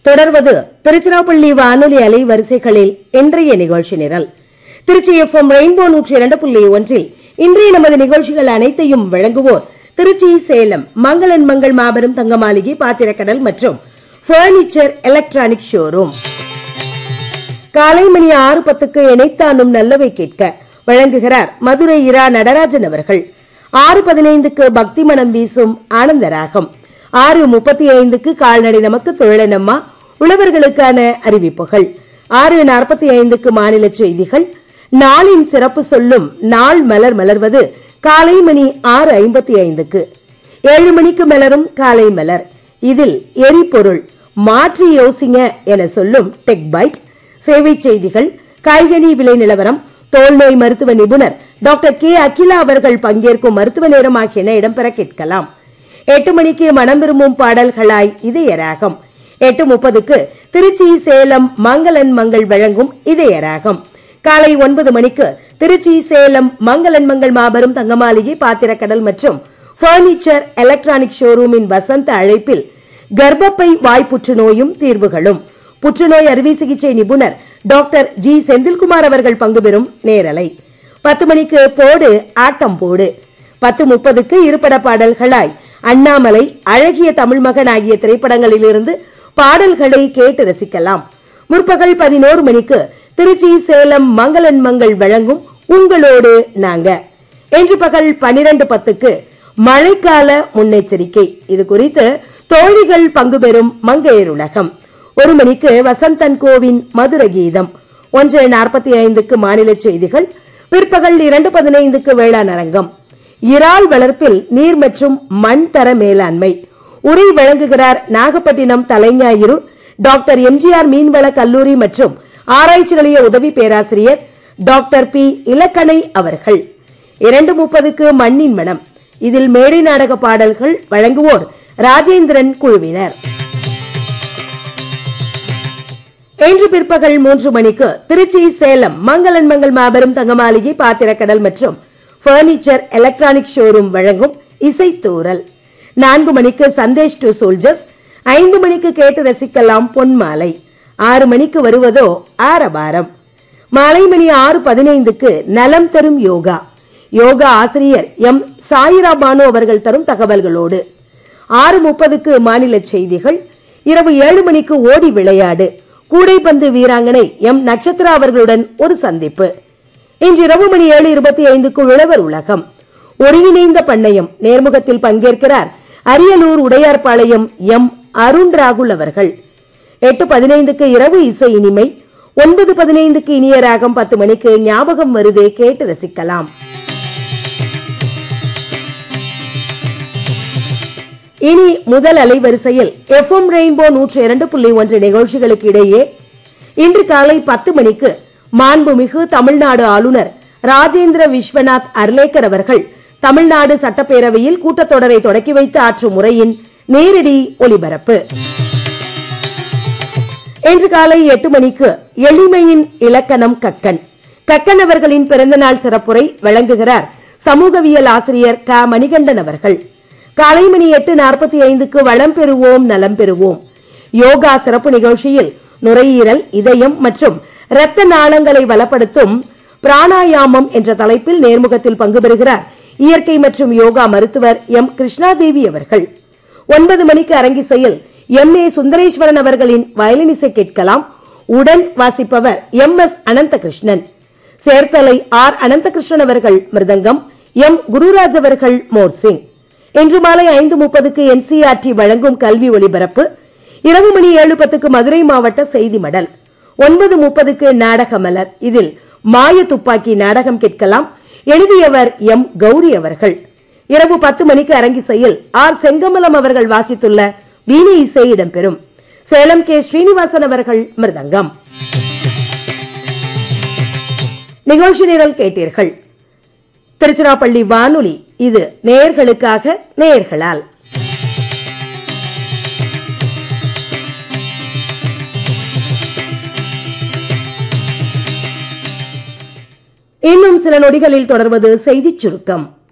தொடர்வது திருச்சிராப்பள்ளி வானொலி அலைவரிசைகளில் இன்றைய நிகழ்ச்சி நிரல் திருச்சி எஃப்எம் ரெயின்போ நூற்றி இரண்டு புள்ளி ஒன்றில் இன்றைய நமது நிகழ்ச்சிகள் அனைத்தையும் வழங்குவோர் திருச்சி சேலம் மங்களன் மங்கள் மாபெரும் தங்க மாளிகை பாத்திரக்கடல் மற்றும் பர்னிச்சர் எலக்ட்ரானிக் ஷோரூம் காலை மணி ஆறு பத்துக்கு இணைத்தானும் நல்லவை கேட்க வழங்குகிறார் மதுரை இரா நடராஜன் அவர்கள் ஆறு பதினைந்துக்கு பக்தி மனம் வீசும் ஆனந்தராகம் ஆறு முப்பத்தி ஐந்துக்கு கால்நடை நமக்கு தொழிலனம்மா உழவர்களுக்கான அறிவிப்புகள் ஆறு நாற்பத்தி ஐந்துக்கு மாநில செய்திகள் நாளின் சிறப்பு சொல்லும் நாள் மலர் மலர்வது காலை மணி ஆறு ஐம்பத்தி ஐந்துக்கு ஏழு மணிக்கு மலரும் காலை மலர் இதில் எரிபொருள் மாற்றி யோசிங்க என சொல்லும் டெக் பைட் சேவை செய்திகள் காய்கனி விலை நிலவரம் தோல்நோய் மருத்துவ நிபுணர் டாக்டர் கே அகிலா அவர்கள் பங்கேற்கும் மருத்துவ நேரம் ஆகியன இடம்பெற கேட்கலாம் எட்டு மணிக்கு மனம் விரும்பும் பாடல்களாய் இதயராகம் எட்டு முப்பதுக்கு திருச்சி சேலம் மங்களன் மங்கள் வழங்கும் இதயராகம் காலை ஒன்பது மணிக்கு திருச்சி சேலம் மங்களன் மங்கள் மாபெரும் தங்கமாளிகை பாத்திரக்கடல் மற்றும் பர்னிச்சர் எலக்ட்ரானிக் ஷோரூமின் வசந்த அழைப்பில் கர்ப்பப்பை வாய் புற்றுநோயும் தீர்வுகளும் புற்றுநோய் அறுவை சிகிச்சை நிபுணர் டாக்டர் ஜி செந்தில்குமார் அவர்கள் பங்கு பெறும் நேரலை பத்து மணிக்கு போடு ஆட்டம் போடு பத்து முப்பதுக்கு இருபட பாடல்களாய் அண்ணாமலை அழகிய தமிழ் மகன் ஆகிய திரைப்படங்களிலிருந்து பாடல்களை கேட்டு ரசிக்கலாம் முற்பகல் பதினோரு மணிக்கு திருச்சி சேலம் மங்களன் மங்கள் வழங்கும் உங்களோடு நாங்க இன்று பகல் பனிரெண்டு பத்துக்கு மழைக்கால முன்னெச்சரிக்கை இது குறித்து தோழிகள் பங்கு பெறும் மங்கையர் உலகம் ஒரு மணிக்கு வசந்தன் கோவின் மதுர கீதம் ஒன்று நாற்பத்தி ஐந்துக்கு மாநில செய்திகள் பிற்பகல் இரண்டு பதினைந்துக்கு வேளாண் அரங்கம் இறால் வளர்ப்பில் நீர் மற்றும் மண் தர மேலாண்மை உரை வழங்குகிறார் நாகப்பட்டினம் தலைஞாயிறு டாக்டர் எம்ஜிஆர் மீன்வள கல்லூரி மற்றும் ஆராய்ச்சி நிலைய உதவி பேராசிரியர் டாக்டர் பி இலக்கணை அவர்கள் இரண்டு முப்பதுக்கு மண்ணின் மனம் இதில் மேடை நாடக பாடல்கள் வழங்குவோர் ராஜேந்திரன் குழுவினர் இன்று பிற்பகல் மூன்று மணிக்கு திருச்சி சேலம் மங்களன் மங்கள் மாபெரும் தங்கமாளிகை பாத்திரக்கடல் மற்றும் பர்னிச்சர் எலக்ட்ரானிக் ஷோரூம் வழங்கும் இசைத்தூரல் நான்கு மணிக்கு சந்தேஷ் டு சோல்ஜர்ஸ் ஐந்து மணிக்கு கேட்டு ரசிக்கலாம் பொன்மாலை ஆறு மணிக்கு வருவதோ ஆரபாரம் மாலை மணி ஆறு பதினைந்துக்கு நலம் தரும் யோகா யோகா ஆசிரியர் எம் சாயிரா பானு அவர்கள் தரும் தகவல்களோடு ஆறு முப்பதுக்கு மாநில செய்திகள் இரவு ஏழு மணிக்கு ஓடி விளையாடு கூடைப்பந்து வீராங்கனை எம் நட்சத்திரா அவர்களுடன் ஒரு சந்திப்பு இன்று இரவு மணி ஏழு இருபத்தி ஐந்துக்கு உழவர் உலகம் ஒருங்கிணைந்த பண்ணையம் நேர்முகத்தில் பங்கேற்கிறார் அரியலூர் உடையார்பாளையம் எம் அருண் ராகுல் அவர்கள் எட்டு பதினைந்துக்கு இரவு இசை இனிமை ஒன்பது பதினைந்துக்கு இனிய ராகம் பத்து மணிக்கு ஞாபகம் வருதே கேட்டு ரசிக்கலாம் இனி முதல் அலைவரிசையில் எஃப்எம் ரெயின்போ நூற்றி இரண்டு புள்ளி ஒன்று நிகழ்ச்சிகளுக்கு இடையே இன்று காலை பத்து மணிக்கு மாண்புமிகு தமிழ்நாடு ஆளுநர் ராஜேந்திர விஸ்வநாத் அர்லேக்கர் அவர்கள் தமிழ்நாடு சட்டப்பேரவையில் கூட்டத்தொடரை தொடக்கி வைத்து ஆற்றும் முறையின் நேரடி ஒலிபரப்பு இன்று காலை எட்டு மணிக்கு எளிமையின் இலக்கணம் கக்கன் கக்கன் அவர்களின் பிறந்தநாள் சிறப்புரை வழங்குகிறார் சமூகவியல் ஆசிரியர் க மணிகண்டன் அவர்கள் காலை மணி எட்டு நாற்பத்தி ஐந்துக்கு வளம் பெறுவோம் நலம் பெறுவோம் யோகா சிறப்பு நிகழ்ச்சியில் நுரையீரல் இதயம் மற்றும் இரத்த நாளங்களை பலப்படுத்தும் பிராணாயாமம் என்ற தலைப்பில் நேர்முகத்தில் பங்கு பெறுகிறார் இயற்கை மற்றும் யோகா மருத்துவர் எம் கிருஷ்ணாதேவி அவர்கள் ஒன்பது மணிக்கு அரங்கிசையில் எம் ஏ சுந்தரேஸ்வரன் அவர்களின் வயலினிசை கேட்கலாம் உடன் வாசிப்பவர் எம் எஸ் அனந்தகிருஷ்ணன் சேர்த்தலை ஆர் அனந்தகிருஷ்ணன் அவர்கள் மிருதங்கம் எம் குருராஜ் அவர்கள் மோர்சிங் இன்று மாலை ஐந்து முப்பதுக்கு என்சிஆர்டி வழங்கும் கல்வி ஒலிபரப்பு இரவு மணி ஏழு பத்துக்கு மதுரை மாவட்ட செய்தி மடல் ஒன்பது முப்பதுக்கு நாடக மலர் இதில் மாய துப்பாக்கி நாடகம் கேட்கலாம் எழுதியவர் எம் கௌரி அவர்கள் இரவு பத்து மணிக்கு அரங்கிசையில் ஆர் செங்கமலம் அவர்கள் வாசித்துள்ள வீணை இசை இடம்பெறும் சேலம் கே ஸ்ரீனிவாசன் அவர்கள் மிருதங்கம் நிகழ்ச்சி நிரல் கேட்டீர்கள் திருச்சிராப்பள்ளி வானொலி இது நேயர்களுக்காக நேயர்களால் இன்னும் சில நொடிகளில் தொடர்வது செய்திச் சுருக்கம்